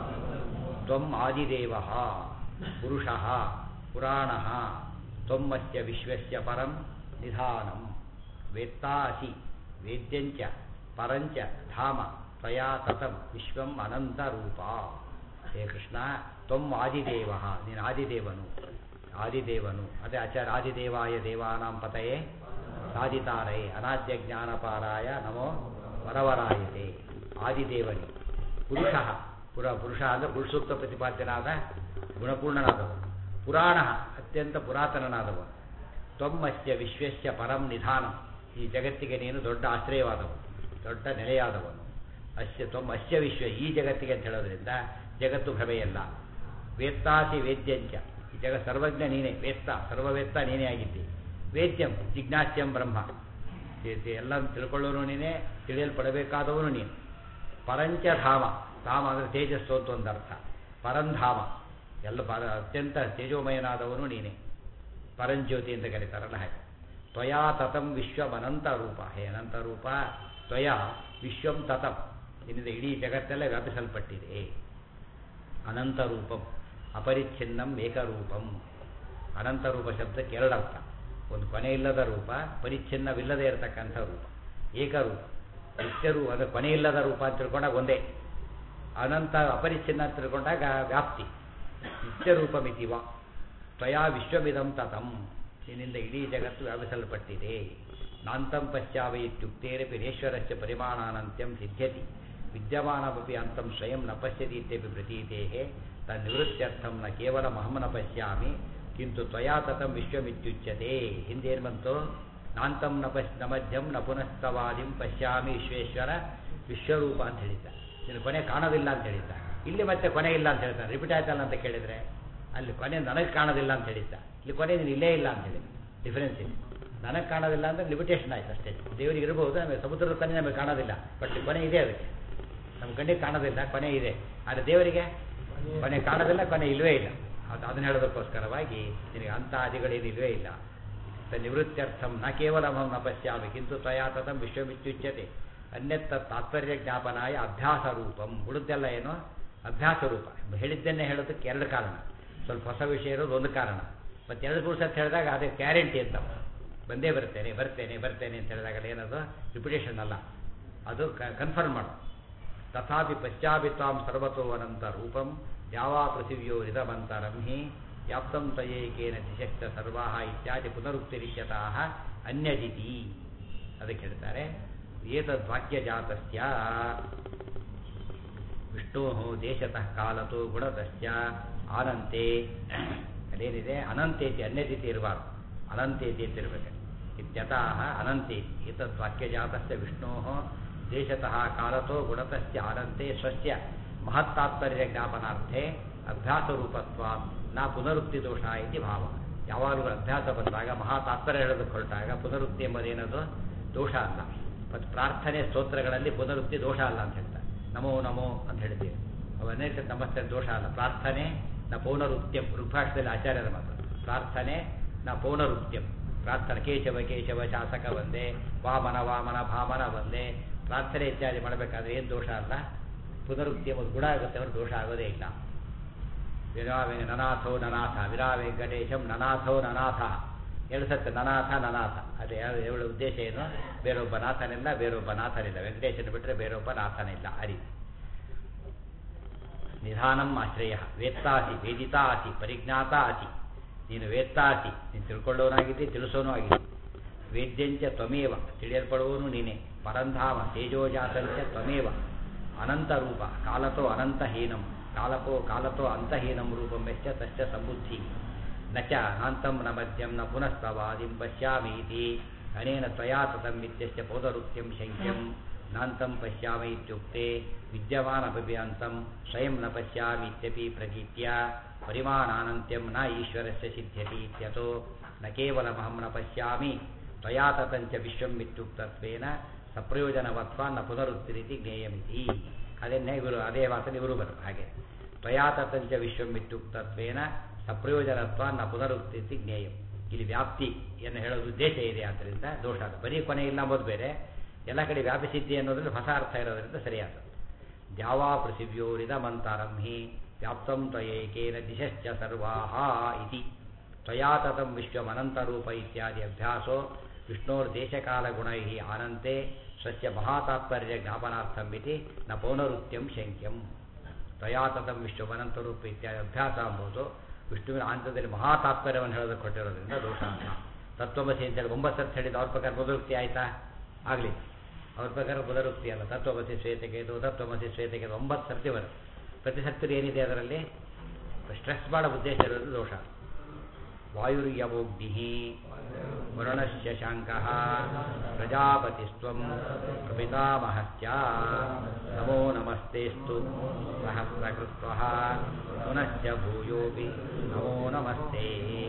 ತ್ವಂ ಆದಿದೇವಃ ಪುರುಷಃ ಪುರಾಣಃ ತ್ವಮ್ಮಸ್ಯ ವಿಶ್ವಸ್ಯ ಪರಂ ನಿಧಾನಂ ವೇತ್ತಾಸಿ ವೇದ್ಯಂಚ ಪರಂಚ ಧಾಮ ತ್ವಯಾ ತತಂ ವಿಶ್ವಂ ಅನಂತರೂಪ ಹೇ ಕೃಷ್ಣ ತ್ವಂ ಆದಿದೇವ ನೀನು ಆದಿದೇವನು ಆದಿದೇವನು ಅದೇ ಆಚಾರ್ಯ ಆದಿದೇವಾಯ ದೇವಾನಾಂ ಪತಯೇ ಸಾಧಿತಾರಯೇ ಅನಾದ್ಯ ಜ್ಞಾನಪಾರಾಯ ನಮೋ ವರವರಾಯತೆ ಆದಿದೇವನಿ ಪುರುಷ ಪುರ ಪುರುಷ ಅಂದರೆ ಪುರುಷೋಕ್ತ ಪ್ರತಿಪಾದ್ಯನಾದ ಗುಣಪೂರ್ಣನಾದವನು ಪುರಾಣ ಅತ್ಯಂತ ಪುರಾತನನಾದವನು ತ್ವಮ್ಮಸ್ಯ ವಿಶ್ವಸ್ಯ ಪರಂ ನಿಧಾನಂ ಈ ಜಗತ್ತಿಗೆ ನೀನು ದೊಡ್ಡ ಆಶ್ರಯವಾದವನು ದೊಡ್ಡ ನೆಲೆಯಾದವನು ಅಸ್ಯ ತ್ವಮ್ ಅಸ್ಯ ವಿಶ್ವ ಈ ಜಗತ್ತಿಗೆ ಅಂತ ಹೇಳೋದ್ರಿಂದ ಜಗತ್ತು ಭ್ರಮೆಯಲ್ಲ ವೇತ್ತಾಸಿ ವೇದ್ಯಂಚ ಈ ಜಗ ಸರ್ವಜ್ಞ ನೀನೇ ವೇತ್ತ ಸರ್ವವೇತ್ತ ನೀನೇ ಆಗಿದ್ದಿ ವೇದ್ಯಂ ಜಿಜ್ಞಾಸ್ಯಂ ಬ್ರಹ್ಮ ಎಲ್ಲ ತಿಳ್ಕೊಳ್ಳೋನು ನೀನೇ ತಿಳಿಯಲ್ಪಡಬೇಕಾದವನು ನೀನು ಪರಂಚ ಧಾಮ ಧಾಮ ಅಂದರೆ ತೇಜಸ್ಸು ಅಂತ ಒಂದು ಅರ್ಥ ಪರಂಧಾಮ ಎಲ್ಲ ಪರ ಅತ್ಯಂತ ತೇಜೋಮಯನಾದವನು ನೀನೇ ಪರಂಜ್ಯೋತಿ ಅಂತ ಕರೀತಾರಲ್ಲ ಹಾಗೆ ತ್ವಯಾ ತತಂ ವಿಶ್ವಂ ಅನಂತ ರೂಪ ಹೇ ಅನಂತ ರೂಪ ತ್ವಯಾ ವಿಶ್ವಂ ತತಂ ನಿನ್ನಿಂದ ಇಡೀ ಜಗತ್ತೆಲ್ಲ ವ್ಯಾಪಿಸಲ್ಪಟ್ಟಿದೆ ಅನಂತ ರೂಪಂ ಅಪರಿಚ್ಛಿನ್ನಂ ಏಕರೂಪಂ ಅನಂತ ರೂಪ ಶಬ್ದಕ್ಕೆ ಎರಡರ್ಥ ಒಂದು ಕೊನೆಯಿಲ್ಲದ ರೂಪ ಪರಿಚ್ಛಿನ್ನವಿಲ್ಲದೆ ಇರತಕ್ಕಂಥ ರೂಪ ಏಕರೂಪ ನಿತ್ಯರೂ ಅದು ಕೊನೆಯಿಲ್ಲದ ರೂಪ ಅಂತ ತಿಳ್ಕೊಂಡಾಗ ಒಂದೇ ಅನಂತ ಅಪರಿಚ್ಛಿನ್ನ ಅಂತ ತಿಳ್ಕೊಂಡಾಗ ವ್ಯಾಪ್ತಿ ನಿತ್ಯರೂಪಮಿತಿವ ತ್ವಯಾ ವಿಶ್ವವಿದಂ ತತಂ ನಿನ್ನಿಂದ ಇಡೀ ಜಗತ್ತು ವ್ಯಾಪಿಸಲ್ಪಟ್ಟಿದೆ ನಾಂತಂ ಪಶ್ಚಾವೆ ಇತ್ಯುಕ್ತೇರಪಿ ನೇಶ್ವರಸ್ಯ ಪರಿಮಾಣಾನಂತ್ಯಂ ಸಿದ್ಧ್ಯತಿ ವಿದ್ಯಮಾನಮಪಿ ಅಂತಂ ಸ್ವಯಂ ನ ಪಶ್ಯತಿ ಇತ್ಯಪಿ ಪ್ರತೀತೇಹೇ ತನ್ನಿವೃತ್ತ್ಯರ್ಥಂ ನ ಕೇವಲಮಹಂ ನ ಪಶ್ಯಾಮಿ ಕಿಂತು ತ್ವಯಾ ತತಂ ವಿಶ್ವಮಿತ್ಯುಚ್ಯತೆ ಹಿಂದೇನು ಬಂತು ನಾಂತಂ ನ ಪಶ್ ನ ಮಧ್ಯಂ ನ ಪುನಸ್ತವಾದಿಂ ಪಶ್ಯಾಮಿ ವಿಶ್ವೇಶ್ವರ ವಿಶ್ವರೂಪ ಅಂತ ಹೇಳಿದ್ದ ನೀನು ಕೊನೆ ಕಾಣೋದಿಲ್ಲ ಅಂತ ಹೇಳಿದ್ದ ಇಲ್ಲಿ ಮತ್ತೆ ಕೊನೆ ಇಲ್ಲ ಅಂತ ಹೇಳ್ತಾನೆ ರಿಪೀಟ್ ಆಯ್ತಲ್ಲ ಅಂತ ಕೇಳಿದರೆ ಅಲ್ಲಿ ಕೊನೆ ನನಗೆ ಕಾಣೋದಿಲ್ಲ ಅಂತ ಹೇಳಿದ್ದ ಇಲ್ಲಿ ಕೊನೆ ನೀನು ಇಲ್ಲೇ ಇಲ್ಲ ಅಂತ ಹೇಳಿದ ಡಿಫರೆನ್ಸ್ ಇದೆ ನನಗೆ ಕಾಣೋದಿಲ್ಲ ಅಂದರೆ ಲಿಮಿಟೇಷನ್ ಆಯ್ತು ಅಷ್ಟೇ ದೇವರಿಗೆ ಇರಬಹುದು ನಮಗೆ ಸಮುದ್ರದ ಕೊನೆ ನಮಗೆ ಕಾಣೋದಿಲ್ಲ ಬಟ್ ಕೊನೆ ಇದೆ ಅದಕ್ಕೆ ನಮ್ಮ ಕಣ್ಣಿಗೆ ಕಾಣೋದಿಲ್ಲ ಕೊನೆ ಇದೆ ಆದರೆ ದೇವರಿಗೆ ಕೊನೆ ಕಾಣೋದಿಲ್ಲ ಕೊನೆ ಇಲ್ಲವೇ ಇಲ್ಲ ಅದು ಅದನ್ನು ಹೇಳೋದಕ್ಕೋಸ್ಕರವಾಗಿ ನಿನಗೆ ಅಂಥ ಆದಿಗಳೇನು ಇಲ್ಲವೇ ಇಲ್ಲ ನಿವೃತ್ತ್ಯರ್ಥಂ ನ ಕೇವಲ ಮಹಂ ನ ಪಶ್ಯಾಮಿ ಕಿಂತು ತ್ವಯಾ ತತಂ ವಿಶ್ವಮಿತ್ಯುಚ್ಯತೆ ಅನ್ಯತ್ತ ತಾತ್ಪರ್ಯ ಜ್ಞಾಪನಾಯ ಅಭ್ಯಾಸ ರೂಪಂ ಉಳಿದೆಲ್ಲ ಏನು ಅಭ್ಯಾಸ ರೂಪ ಹೇಳಿದ್ದನ್ನೇ ಹೇಳೋದಕ್ಕೆ ಎರಡು ಕಾರಣ ಸ್ವಲ್ಪ ಹೊಸ ವಿಷಯ ಇರೋದು ಒಂದು ಕಾರಣ ಮತ್ತು ಎರಡು ಮೂರು ಸತಿ ಹೇಳಿದಾಗ ಅದೇ ಗ್ಯಾರಂಟಿ ಅಂತ ಬಂದೇ ಬರ್ತೇನೆ ಬರ್ತೇನೆ ಬರ್ತೇನೆ ಅಂತ ಹೇಳಿದಾಗ ಏನದು ರಿಪಿಟೇಷನ್ ಅಲ್ಲ ಅದು ಕನ್ಫರ್ಮ್ ಮಾಡು ತಥಾಪಿ ಪಶ್ಚಾಪಿತ್ವಾಂ ಸರ್ವತೋ ಅನಂತ ರೂಪಂ ಯಾವಾ ಪೃಥಿವ್ಯೋ ನಿಧಮಂತರಂ ಹಿ ವ್ಯಾಪ್ತಂ ತಯೇಕೇನ ದಿಶಶ್ಚ ಸರ್ವಾಹ ಇತ್ಯಾದಿ ಪುನರುಕ್ತಿರಿಷ್ಯತಃ ಅನ್ಯದಿತಿ ಅದಕ್ಕೆ ಹೇಳ್ತಾರೆ ಏತದ್ವಾಕ್ಯಜಾತಸ್ಯ ವಿಷ್ಣೋ ದೇಶತಃ ಕಾಲತೋ ಗುಣತಶ್ಚ ಆನಂತೆ ಅದೇನಿದೆ ಅನಂತೇತಿ ಅನ್ಯದಿತಿ ಇರಬಾರ್ದು ಅನಂತೇತಿ ಅಂತ ಇರಬೇಕು ಇತ್ಯತಃ ಅನಂತೇತಿ ಏತದ್ವಾಕ್ಯಜಾತಸ್ಯ ವಿಷ್ಣೋ ದೇಶತಃ ಕಾಲತೋ ಗುಣತಶ್ಚ ಆನಂತೆ ಸ್ವಸ್ಯ ಮಹತ್ತಾತ್ಪರ್ಯ ಜ್ಞಾಪನಾರ್ಥೆ ಅಭ್ಯಾಸ ರೂಪತ್ವ ನಾ ಪುನರುಕ್ತಿ ದೋಷ ಇತಿ ಭಾವ ಯಾವಾಗಲೂ ಅಭ್ಯಾಸ ಬಂದಾಗ ಮಹಾ ತಾತ್ಪರ್ಯ ಹೇಳೋದಕ್ಕೆ ಹೊರಟಾಗ ಪುನರುಕ್ತಿ ಎಂಬುದೇನದು ದೋಷ ಅಲ್ಲ ಮತ್ತು ಪ್ರಾರ್ಥನೆ ಸ್ತೋತ್ರಗಳಲ್ಲಿ ಪುನರುಕ್ತಿ ದೋಷ ಅಲ್ಲ ಅಂತ ಹೇಳ್ತಾರೆ ನಮೋ ನಮೋ ಅಂತ ಹೇಳ್ತೀವಿ ಅವು ಅನೇಕ ನಮಸ್ತೆ ದೋಷ ಅಲ್ಲ ಪ್ರಾರ್ಥನೆ ನ ಪೌನರುಕ್ತ್ಯಂ ಋಗ್ಭಾಷದಲ್ಲಿ ಆಚಾರ್ಯರ ಮಾತು ಪ್ರಾರ್ಥನೆ ನ ಪೌನರುಕ್ತ್ಯಂ ಪ್ರಾರ್ಥನೆ ಕೇಶವ ಕೇಶವ ಶಾಸಕ ಬಂದೆ ವಾಮನ ವಾಮನ ಭಾಮನ ಬಂದೆ ಪ್ರಾರ್ಥನೆ ಇತ್ಯಾದಿ ಮಾಡಬೇಕಾದ್ರೆ ಏನು ದೋಷ ಅಲ್ಲ ಪುನರುಕ್ತಿ ಎಂಬುದು ಗುಣ ಆಗುತ್ತೆ ಅವರು ದೋಷ ಆಗೋದೇ ಇಲ್ಲ ವಿರಾವೆ ನನಾಥೋ ನನಾಥ ವಿರಾ ವೆಂಕಟೇಶಂ ನನಾಥೋ ನನಾಥ ಎರಡು ಸತ್ತು ನನಾಥ ನನಾಥ ಅದೇ ಹೇಳೋ ಉದ್ದೇಶ ಏನು ಬೇರೊಬ್ಬ ನಾಥನಿಲ್ಲ ಬೇರೊಬ್ಬ ನಾಥನಿಲ್ಲ ವೆಂಕಟೇಶನ ಬಿಟ್ಟರೆ ಬೇರೊಬ್ಬ ನಾಥನಿಲ್ಲ ಆ ರೀತಿ ನಿಧಾನಂ ಆಶ್ರಯ ವೇತ್ತಾಸಿ ವೇದಿತಾ ಅಸಿ ಪರಿಜ್ಞಾತ ಅಸಿ ನೀನು ವೇತ್ತಾಸಿ ನೀನು ತಿಳ್ಕೊಳ್ಳೋನಾಗಿದ್ದಿ ತಿಳಿಸೋನೂ ಆಗಿದ್ದಿ ವೇದ್ಯಂಚ ತ್ವಮೇವ ತಿಳಿಯಲ್ಪಡುವನು ನೀನೆ ಪರಂಧಾಮ ತೇಜೋಜಾತಂಚ ತ್ವಮೇವ ಅನಂತ ರೂಪ ಕಾಲತೋ ಅನಂತಹೀನಂ ಕಾಲಪೋ ಕಾಲತೋ ಅಂತಹೀನಂ ರೂಪಂ ಯಶ್ಚ ತಶ್ಚ ಸಮುದ್ಧಿ ನ ಚ ನಾಂತಂ ನ ಮಧ್ಯಂ ನ ಪುನಸ್ತವಾದಿಂ ಪಶ್ಯಾಮೀತಿ ಅನೇನ ತ್ವಯಾ ತತಂ ಇತ್ಯಸ್ಯ ಪೌದರುಕ್ತ್ಯಂ ಶಂಕ್ಯಂ ನಾಂತಂ ಪಶ್ಯಾಮಿ ಇತ್ಯುಕ್ತೆ ವಿದ್ಯಮಾನಪಿ ಅಂತಂ ಸ್ವಯಂ ನ ಪಶ್ಯಾಮೀತ್ಯಪಿ ಪ್ರಗೀತ್ಯ ಪರಿಮಾಣಾನಂತ್ಯಂ ನ ಈಶ್ವರಸ್ಯ ಸಿದ್ಧ್ಯತಿ ಇತ್ಯತೋ ನ ಕೇವಲಮಹಂ ನ ಪಶ್ಯಾಮಿ ತ್ವಯಾ ತತಂಚ ವಿಶ್ವಂ ಇತ್ಯುಕ್ತತ್ವೇನ ಸಪ್ರಯೋಜನವತ್ವ ನ ಪುನರುಕ್ತಿರಿತಿ ಜ್ಞೇಯಮಿತಿ ಅದನ್ನೇ ಇವರು ಅದೇ ಮಾತಲ್ಲಿ ಇವರು ಬರು ಹಾಗೆ ತ್ವಯಾ ತತಂಚ ವಿಶ್ವಂ ಇತ್ಯುಕ್ತತ್ವೇನ ಸಪ್ರಯೋಜನತ್ವ ನ ಪುನರುಕ್ತಿರಿತಿ ಜ್ಞೇಯಂ ಇಲ್ಲಿ ವ್ಯಾಪ್ತಿ ಎಂದು ಹೇಳೋದು ಉದ್ದೇಶ ಇದೆ ಆದ್ದರಿಂದ ದೋಷ ಅದು ಬರೀ ಕೊನೆ ಇಲ್ಲ ಅಂಬೋದು ಬೇರೆ ಎಲ್ಲ ಕಡೆ ವ್ಯಾಪಿಸಿದ್ದಿ ಅನ್ನೋದ್ರಲ್ಲಿ ಹೊಸ ಅರ್ಥ ಇರೋದ್ರಿಂದ ಸರಿಯಾದ ದ್ಯಾವಾ ಪೃಥಿವ್ಯೋರಿದಮಂತರಂ ಹಿ ವ್ಯಾಪ್ತಂ ತ್ವಯೈಕೇನ ದಿಶಶ್ಚ ಸರ್ವಾಹ ಇತಿ ತ್ವಯಾ ತತಂ ವಿಶ್ವಮನಂತರೂಪ ಇತ್ಯಾದಿ ಅಭ್ಯಾಸೋ ವಿಷ್ಣೋರ್ದೇಶಕಾಲಗುಣೈ ಆನಂತೆ ಸ್ವಸ್ಯ ಮಹಾತಾತ್ಪರ್ಯ ಜ್ಞಾಪನಾರ್ಥಂ ಇತಿ ನ ಪೌನರುತ್ಯಂ ಶಂಕ್ಯಂ ತ್ವಯಾ ತತಂ ವಿಶ್ವಮನಂತರೂಪ ಇತ್ಯಾದಿ ಅಭ್ಯಾಸ ಎಂಬುದು ವಿಷ್ಣುವಿನ ಆನಂದದಲ್ಲಿ ಮಹಾ ತಾತ್ಪರ್ಯವನ್ನು ಹೇಳೋದಕ್ಕೆ ಕೊಟ್ಟಿರೋದ್ರಿಂದ ದೋಷ ಅಂತ ತತ್ವಮಸಿ ಅಂತೇಳಿ ಒಂಬತ್ತು ಸತ್ತು ಹೇಳಿದ ಅವ್ರ ಪ್ರಕಾರ ಪುನರುಕ್ತಿ ಆಯ್ತಾ ಆಗಲಿ ಅವ್ರ ಪ್ರಕಾರ ಪುನರುಕ್ತಿ ಅಲ್ಲ ತತ್ವಮಸಿ ಶ್ವೇತಕೇತು ತತ್ವಮಸಿ ಶ್ವೇತಕೇತು ಒಂಬತ್ತು ಸರ್ತಿ ಬರುತ್ತೆ ಪ್ರತಿ ಸರ್ತಿ ಏನಿದೆ ಅದರಲ್ಲಿ ಸ್ಟ್ರೆಸ್ ಮಾಡೋ ಉದ್ದೇಶ ಇರೋದು ದೋಷ ವಾಯುರ್ಯವೋಗ್ನಿ ವರುಣಶ್ಯ ಶಾಂಕಃ ಪ್ರಜಾಪತಿಸ್ತ್ವಂ ಪ್ರಪಿತಾಮಹಶ್ಚ ನಮೋ ನಮಸ್ತೆಸ್ತು ಸಹಸ್ರಕೃತ್ವಃ ಪುನಶ್ಚ ಭೂಯೋಪಿ ನಮೋ ನಮಸ್ತೆ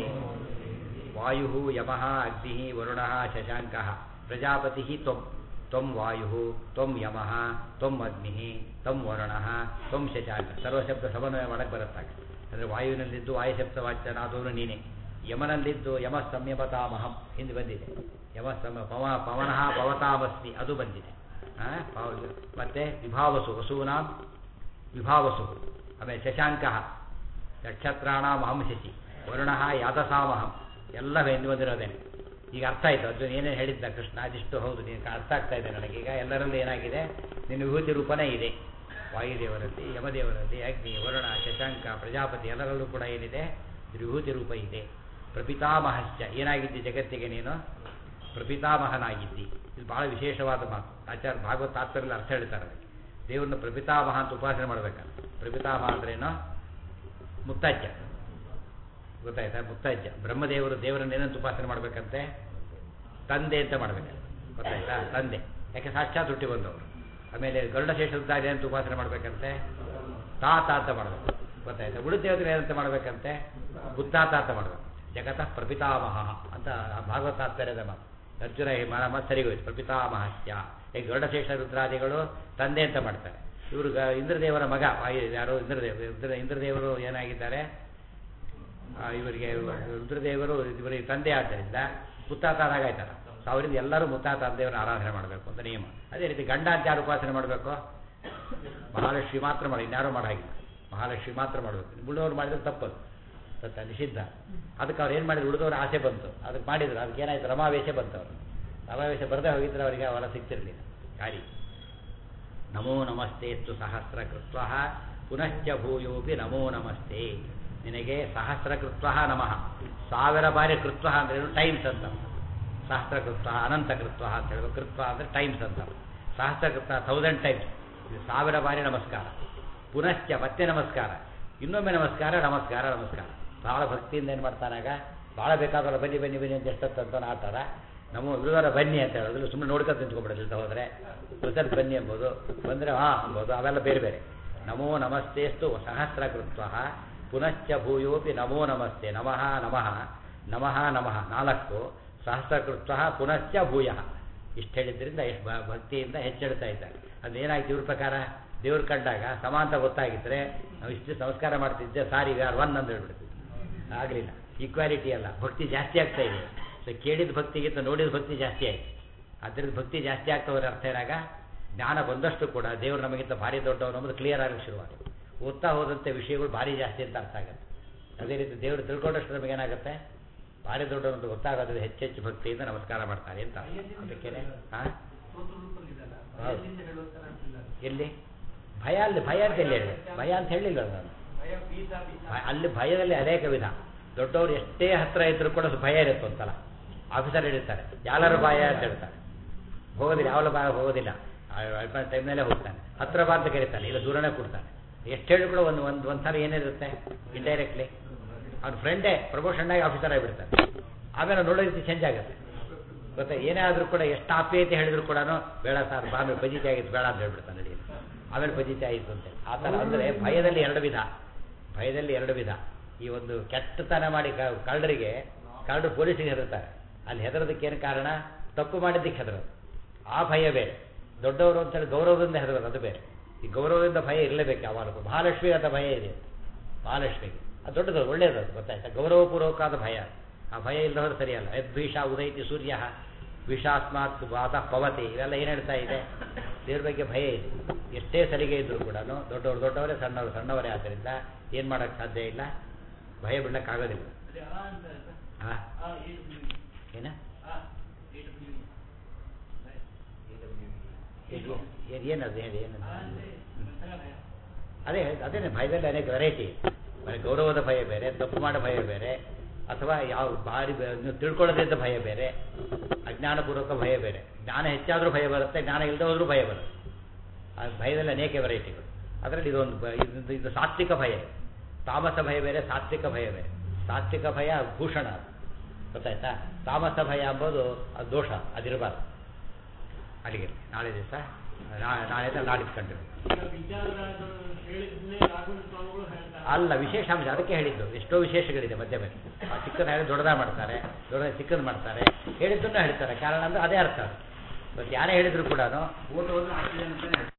ವಾಯು ಯಮಃ ಅಗ್ನಿ ವರುಣಃ ಶಶಾಂಕಃ ಪ್ರಜಾಪತಿ ತ್ವಂ ತ್ವಂ ವಾಯು ತ್ವಂ ಯಮಃ ತ್ವಂ ಅಗ್ನಿ ತ್ವಂ ವರುಣಃ ತ್ವಂ ಶಶಾಂಕ ಸರ್ವಶಬ್ದ ಸಮನ್ವಯ ಮಾಡಕ್ಕೆ ಬರುತ್ತಾಗ ಅಂದರೆ ವಾಯುವಿನಲ್ಲಿದ್ದು ವಾಯುಶಬ್ದ ವಾಚ್ಯನಾದವನು ನೀನೆ ಯಮನಲ್ಲಿದ್ದು ಯಮ ಸಂಯಮತಾಮಹಂ ಹಿಂದೆ ಬಂದಿದೆ ಯಮ ಸಮ ಪವ ಪವನಃ ಪವತಾಮಸ್ಮಿ ಅದು ಬಂದಿದೆ ಆ, ಪಾವ- ಮತ್ತೆ ವಿಭಾವಸು ವಸೂನಾಂ ವಿಭಾವಸು ಆಮೇಲೆ ಶಶಾಂಕಃ ನಕ್ಷತ್ರಾಣಾಂ ಅಹಂ ಶಶಿ ವರುಣಃ ಯಾತಸಾಮಹಂ ಎಲ್ಲ ಹಿಂದೆ ಬಂದಿರೋದೇನೆ ಈಗ ಅರ್ಥ ಆಯ್ತು ಅರ್ಜುನ್ ಏನೇನು ಹೇಳಿದ್ದ ಕೃಷ್ಣ ಅದಿಷ್ಟು ಹೌದು ನೀನು ಅರ್ಥ ಆಗ್ತಾ ಇದೆ ನನಗೀಗ ಎಲ್ಲರಲ್ಲಿ ಏನಾಗಿದೆ ನಿನ್ನ ವಿಭೂತಿ ರೂಪನೇ ಇದೆ ವಾಯುದೇವರಲ್ಲಿ ಯಮದೇವರಲ್ಲಿ ಅಗ್ನಿ ವರುಣ ಶಶಾಂಕ ಪ್ರಜಾಪತಿ ಎಲ್ಲರಲ್ಲೂ ಕೂಡ ಏನಿದೆ ವಿಭೂತಿ ರೂಪ ಇದೆ ಪ್ರಪಿತಾಮಹಶ್ಚ ಏನಾಗಿದ್ದಿ ಜಗತ್ತಿಗೆ ನೀನು ಪ್ರಪಿತಾಮಹನಾಗಿದ್ದಿ ಇದು ಬಹಳ ವಿಶೇಷವಾದ ಮಾತು ಆಚಾರ್ಯ ಭಾಗವತ ತಾತ್ಪರ್ಯಲ್ಲಿ ಅರ್ಥ ಹೇಳ್ತಾರೆ ಅದಕ್ಕೆ. ದೇವ್ರನ್ನ ಪ್ರಪಿತಾಮಹ ಅಂತ ಉಪಾಸನೆ ಮಾಡ್ಬೇಕಂತ ಪ್ರಪಿತಾಮಹ ಅಂದ್ರೇನು ಮುತ್ತಜ್ಜ ಗೊತ್ತಾಯ್ತಾ ಮುತ್ತಜ್ಜ ಬ್ರಹ್ಮದೇವರು ದೇವರನ್ನ ಏನಂತ ಉಪಾಸನೆ ಮಾಡ್ಬೇಕಂತೆ ತಂದೆ ಅಂತ ಮಾಡ್ಬೇಕು ಗೊತ್ತಾಯ್ತಾ ತಂದೆ ಯಾಕೆ ಸಾಕ್ಷಾತ್ ಹುಟ್ಟಿ ಬಂದವರು ಆಮೇಲೆ ಗರುಡಶೇಷರುದ್ರಾಗ ಏನಂತ ಉಪಾಸನೆ ಮಾಡ್ಬೇಕಂತೆ ತಾತ ಅಂತ ಮಾಡಬೇಕು ಗೊತ್ತಾಯ್ತಾ ಉಳಿದ ದೇವತೆ ಏನಂತ ಮಾಡ್ಬೇಕಂತೆ ಬುದ್ಧಾತ ಅಂತ ಮಾಡಬೇಕು ಜಗತಃ ಪ್ರಪಿತಾಮಹ ಅಂತ ಆ ಭಾಗವತ ತಾತ್ಪರ್ಯದ ಮಾತು ಅರ್ಜುನ ಈ ಮಾನ ಮಾತು ಸರಿ ಹೋಯ್ತು ಪ್ರಪಿತಾಮಹಸ್ಯ ಈಗ ಗರುಡಶೇಷ ರುದ್ರಾದಿಗಳು ತಂದೆ ಅಂತ ಮಾಡ್ತಾರೆ ಇವರು ಗ- ಇಂದ್ರದೇವರ ಮಗ ವಾಯು ಯಾರು ಇಂದ್ರದೇವ ಇಂದ್ರ ಇಂದ್ರದೇವರು ಏನಾಗಿದ್ದಾರೆ ಆ, ಇವರಿಗೆ ರುದ್ರದೇವರು ಇವರಿಗೆ ತಂದೆ ಆದ್ದರಿಂದ ಮುತ್ತಾತಾರಾಗಾಯ್ತಾರ ಸೊ ಅವರಿಂದ ಎಲ್ಲರೂ ಮುತ್ತಾತ ದೇವರ ಆರಾಧನೆ ಮಾಡಬೇಕು ಅಂತ ನಿಯಮ ಅದೇ ರೀತಿ ಗಂಡ ಅಂತ ಯಾರು ಉಪಾಸನೆ ಮಾಡಬೇಕು ಮಹಾಲಕ್ಷ್ಮಿ ಮಾತ್ರ ಮಾಡಿ ಇನ್ಯಾರು ಮಾಡಾಗಿಲ್ಲ ಮಹಾಲಕ್ಷ್ಮಿ ಮಾತ್ರ ಮಾಡಬೇಕು ಉಳಿದವ್ರು ಮಾಡಿದ್ರೆ ತಪ್ಪದು ಸತ್ತ ನಿಷಿದ್ಧ ಅದಕ್ಕೆ ಅವ್ರು ಏನು ಮಾಡಿದ್ರು ಉಳಿದವ್ರ ಆಸೆ ಬಂತು ಅದಕ್ಕೆ ಮಾಡಿದ್ರು ಅದಕ್ಕೆ ಏನಾಯ್ತು ರಮಾವೇಶ ಬಂತು ಅವರು ರಮಾವೇಶ ಬರದೇ ಹೋಗಿದ್ರೆ ಅವರಿಗೆ ಅವರ ಸಿಗ್ತಿರ್ಲಿಲ್ಲ ಗಾಡಿ ನಮೋ ನಮಸ್ತೆಸ್ತು ಸಹಸ್ರ ಕೃತ್ವ ಪುನಶ್ಚ ಭೂಯೋಪಿ ನಮೋ ನಮಸ್ತೆ ನಿನಗೆ ಸಹಸ್ರ ಕೃತ್ವ ನಮಃ ಸಾವಿರ ಬಾರಿ ಕೃತ್ವ ಅಂದ್ರೇನು ಟೈಮ್ಸ್ ಅಂತ ಸಹಸ್ರ ಕೃತ್ವ ಅನಂತ ಕೃತ್ವ ಅಂತ ಹೇಳಬೇಕು ಕೃತ್ವ ಅಂದರೆ ಟೈಮ್ಸ್ ಅಂತ ಸಹಸ್ರ ಕೃತ್ವ ಥೌಸಂಡ್ ಟೈಮ್ಸ್ ಇದು ಸಾವಿರ ಬಾರಿ ನಮಸ್ಕಾರ ಪುನಶ್ಚ ಮತ್ತೆ ನಮಸ್ಕಾರ ಇನ್ನೊಮ್ಮೆ ನಮಸ್ಕಾರ ನಮಸ್ಕಾರ ನಮಸ್ಕಾರ ಭಾಳ ಭಕ್ತಿಯಿಂದ ಏನು ಮಾಡ್ತಾನಾಗ ಭಾಳ ಬೇಕಾದಲ್ಲ ಬನ್ನಿ ಬನ್ನಿ ಬನ್ನಿ ಅಂತ ಎಷ್ಟೊತ್ತು ಅಂತ ಆಡ್ತಾರ ನಮ್ಮ ಗುರುವಾರ ಬನ್ನಿ ಅಂತ ಹೇಳೋದು ಸುಮ್ಮನೆ ನೋಡ್ಕೊಂಡು ನಿಂತ್ಕೊಂಡ್ಬಿಡೋದಿಲ್ಲ ಹೋದರೆ ಗೊತ್ತಲ್ಲಿ ಬನ್ನಿ ಎಂಬುದು ಬಂದರೆ ಹಾಂ ಅಂಬೋದು ಅವೆಲ್ಲ ಬೇರೆ ಬೇರೆ ನಮೋ ನಮಸ್ತೆಸ್ತು ಸಹಸ್ರ ಕೃತ್ವ ಪುನಶ್ಚ ಭೂಯೋಪಿ ನಮೋ ನಮಸ್ತೆ ನಮಃ ನಮಃ ನಮಃ ನಮಃ ನಾಲ್ಕು ಸಹಸ್ರಕೃತ್ವ ಪುನಶ್ಚ ಭೂಯ ಇಷ್ಟು ಹೇಳಿದ್ರಿಂದ ಎಷ್ಟು ಭ- ಭಕ್ತಿಯಿಂದ ಹೆಚ್ಚೆಡ್ತಾ ಇದ್ದಾರೆ ಅದೇನಾಯ್ತು ಇವ್ರ ಪ್ರಕಾರ ದೇವ್ರು ಕಂಡಾಗ ಸಮಾಂತ ಗೊತ್ತಾಗಿದ್ರೆ ನಾವು ಇಷ್ಟು ನಮಸ್ಕಾರ ಮಾಡ್ತಿದ್ದೆ ಸಾರಿ ಯಾರು ಒನ್ ಅಂತ ಹೇಳ್ಬಿಡ್ತೀವಿ ಆಗಲಿಲ್ಲ ಈಕ್ವಾಲಿಟಿ ಅಲ್ಲ ಭಕ್ತಿ ಜಾಸ್ತಿ ಆಗ್ತಾ ಇದೆ ಸೊ ಕೇಳಿದ ಭಕ್ತಿಗಿಂತ ನೋಡಿದ ಭಕ್ತಿ ಜಾಸ್ತಿ ಆಯಿತು ಅದರಿಂದ ಭಕ್ತಿ ಜಾಸ್ತಿ ಆಗ್ತಾ ಹೋದ್ರೆ ಅರ್ಥ ಏನಾಗ ಜ್ಞಾನ ಬಂದಷ್ಟು ಕೂಡ ದೇವರು ನಮಗಿಂತ ಭಾರಿ ದೊಡ್ಡವನು ಅನ್ನೋದು ಕ್ಲಿಯರ್ ಆಗಕ್ಕೆ ಶುರುವಾಗುತ್ತೆ ಓದ್ತಾ ಹೋದಂತೆ ವಿಷಯಗಳು ಭಾರಿ ಜಾಸ್ತಿ ಅಂತ ಅರ್ಥ ಆಗುತ್ತೆ ಅದೇ ರೀತಿ ದೇವರು ತಿಳ್ಕೊಂಡಷ್ಟು ನಮಗೇನಾಗುತ್ತೆ ಭಾರಿ ದೊಡ್ಡವನು ಅಂತ ಗೊತ್ತಾಗೋದ್ರೆ ಹೆಚ್ಚೆಚ್ಚು ಭಕ್ತಿಯಿಂದ ನಮಸ್ಕಾರ ಮಾಡ್ತಾರೆ ಅಂತ ಅದಕ್ಕೇನೆ ಹಾಂ ಸ್ತೋತ್ರ ರೂಪದಲ್ಲಿದೆಯಲ್ಲ, ಹೌದು. ಭಯದಿಂದ ಹೇಳುವಂತ ಅಂತಿಲ್ಲ. ಎಲ್ಲಿ ಭಯ ಅಲ್ಲಿ ಭಯ ಅಂತ ಎಲ್ಲಿ ಹೇಳಿದೆ ಭಯ ಅಂತ ಹೇಳಿಲ್ಲ ನಾನು ಭಯ ಬೀಜ ಬೀಜ ಭಯ- ಅಲ್ಲಿ ಭಯದಲ್ಲಿ ಅನೇಕ ವಿಧ ದೊಡ್ಡವರು ಎಷ್ಟೇ ಹತ್ರ ಇದ್ರೂ ಕೂಡ ಭಯ ಇರುತ್ತೆ ಒಂದ್ಸಲ ಆಫೀಸರ್ ಹೇಳಿರ್ತಾರೆ ಯಾರು ಬಾಯ ಅಂತ ಹೇಳ್ತಾರೆ ಹೋಗೋದಿಲ್ಲ ಯಾವಲ ಬಾಯ ಹೋಗೋದಿಲ್ಲ ಟೈಮ್ನಲ್ಲೇ ಹೋಗ್ತಾನೆ ಹತ್ರ ಬಾ ಅಂತ ಕರೀತಾನೆ ಇಲ್ಲ ದೂರನೇ ಕೊಡ್ತಾನೆ ಎಷ್ಟು ಹೇಳಿ ಕೂಡ ಒಂದು ಒಂದು ಒಂದು ಸಲ ಏನಿರುತ್ತೆ ಇಂಡೈರೆಕ್ಟ್ಲಿ ಅವ್ನ ಫ್ರೆಂಡೇ ಪ್ರಮೋಷನ್ ಆಗಿ ಆಫೀಸರ್ ಆಗಿಬಿಡ್ತಾನೆ ಆಮೇಲೆ ನೋಡೋ ರೀತಿ ಚೇಂಜ್ ಆಗುತ್ತೆ ಗೊತ್ತಾ ಏನೇ ಆದರೂ ಕೂಡ ಎಷ್ಟು ಆಪ್ಯಾಯತೆ ಹೇಳಿದ್ರು ಕೂಡ ಬೇಡ ಸರ್ ಆಮೇಲೆ ಬಜಿತಿ ಆಗಿತ್ತು ಬೇಡ ಅಂತ ಹೇಳ್ಬಿಡ್ತಾನೆ ನಡಿ ಆಮೇಲೆ ಬಜಿತಿ ಆಯಿತು ಅಂತ ಆ ಥರ ಅಂದರೆ ಭಯದಲ್ಲಿ ಎರಡು ವಿಧ ಭಯದಲ್ಲಿ ಎರಡು ವಿಧ ಈ ಒಂದು ಕೆಟ್ಟತನ ಮಾಡಿ ಕ- ಕಳ್ಳರಿಗೆ ಕಳ್ಳರು ಪೊಲೀಸಿಗೆ ಹೆದರ್ತಾರೆ ಅಲ್ಲಿ ಹೆದರೋದಕ್ಕೆ ಏನು ಕಾರಣ ತಪ್ಪು ಮಾಡಿದ್ದಕ್ಕೆ ಹೆದರೋದು ಆ ಭಯ ಬೇರೆ ದೊಡ್ಡವರು ಅಂತೇಳಿ ಗೌರವದಿಂದ ಹೆದರೋದು ಅದು ಬೇರೆ ಈ ಗೌರವದಿಂದ ಭಯ ಇರಲೇಬೇಕು ಯಾವಾಗಲೂ ಮಹಾಲಕ್ಷ್ಮಿಗೆ ಅಂತ ಭಯ ಇದೆ ಮಹಾಲಕ್ಷ್ಮಿಗೆ ಅದು ದೊಡ್ಡದು ಒಳ್ಳೆಯದು ಅದು ಗೊತ್ತಾಯ್ತಾ ಗೌರವಪೂರ್ವಕವಾದ ಭಯ ಆ ಭಯ ಇಲ್ಲದ ಹೋದ್ರೆ ಸರಿಯಲ್ಲ ಯದ್ವಿಷ ಉದೈತಿ ಸೂರ್ಯ ವಿಷಾಸ್ಮಾತ್ ವಾತ ಪವತಿ ಇವೆಲ್ಲ ಏನು ಹೇಳ್ತಾ ಇದೆ ದೇವ್ರ ಬಗ್ಗೆ ಭಯ ಇದೆ ಎಷ್ಟೇ ಸಲಿಗೆ ಇದ್ರೂ ಕೂಡ ದೊಡ್ಡವರು ದೊಡ್ಡವರೇ ಸಣ್ಣವರು ಸಣ್ಣವರೇ ಆದ್ದರಿಂದ ಏನು ಮಾಡೋಕ್ಕೆ ಸಾಧ್ಯ ಇಲ್ಲ ಭಯ ಬಿಡೋಕ್ಕಾಗೋದಿಲ್ಲ ಅದೇ ಆ ಅಂತ ಆಯ್ತಾ? ಹಾಂ ಆ, ಏಟ್ ಬಿಡಿ. ಏನ ಆ, ಏಟ್ ಬಿಡಿ. ಏನು- ಏನು- ಏನದು ಹೇಳಿ ಏನದು ಆ ಅಂದ್ರೆ ಮೆತ್ತಗ ಭಯ. ಅದೇ ಅದೇನೆ ಭಯದಲ್ಲಿ ಅನೇಕ ವೆರೈಟಿ ಗೌರವದ ಭಯ ಬೇರೆ ತಪ್ಪು ಮಾಡೋ ಭಯ ಬೇರೆ ಅಥವಾ ಯಾವ ಭಾರಿ ಬೆ- ನೀವು ತಿಳ್ಕೊಳ್ಳೋದ್ರಿಂದ ಭಯ ಬೇರೆ ಅಜ್ಞಾನಪೂರ್ವಕ ಭಯ ಬೇರೆ ಜ್ಞಾನ ಹೆಚ್ಚಾದರೂ ಭಯ ಬರುತ್ತೆ ಜ್ಞಾನ ಇಲ್ಲದೆ ಹೋದ್ರೂ ಭಯ ಬರುತ್ತೆ ಆ ಭಯದಲ್ಲಿ ಅನೇಕ ವೆರೈಟಿಗಳು ಅದರಲ್ಲಿ ಇದೊಂದು ಬ- ಇದು ಇದು ಸಾತ್ವಿಕ ಭಯ ತಾಮಸ ಭಯ ಬೇರೆ ಸಾತ್ವಿಕ ಭಯ ಬೇರೆ ಸಾತ್ವಿಕ ಭಯ ಭೂಷಣ ಅದು. ಗೊತ್ತಾಯ್ತಾ ತಾಮಸ ಭಯ ಎಂಬುದು ಅದು ದೋಷ ಅದಿರಬಾರ್ದು ಅಲ್ಲಿಗೆ ನಾಳೆ ದಿವಸ ನಾಳೆ ನಾಡಿದ್ದು ಕಂಡು ಈಗ ವಿಚಾರಗಳು ಹೇಳಿದ್ನೇ ರಾಘವೇಂದ್ರ ಸ್ವಾಮಿಗಳು ಹೇಳ್ತಾರೆ ಅಲ್ಲ ವಿಶೇಷಾಂಶ ಅದಕ್ಕೆ ಹೇಳಿದ್ದು ಎಷ್ಟೋ ವಿಶೇಷಗಳಿದೆ ಮಧ್ಯ ಮಧ್ಯೆ ಆ ಚಿಕ್ಕದ ಹೇಳಿ ದೊಡ್ಡದ ಮಾಡ್ತಾರೆ ದೊಡ್ಡ ಚಿಕ್ಕದ್ ಮಾಡ್ತಾರೆ ಹೇಳಿದ್ದನ್ನು ಹೇಳ್ತಾರೆ ಕಾರಣ ಅಂದ್ರೆ ಅದೇ ಅರ್ಥ ಅದು. ಇವತ್ತು ಯಾರೇ ಹೇಳಿದ್ರು ಕೂಡ ಊಟವನ್ನು ಹಾಕಿದೆ ಅಂತಲೇ ಹೇಳ್ತಾರೆ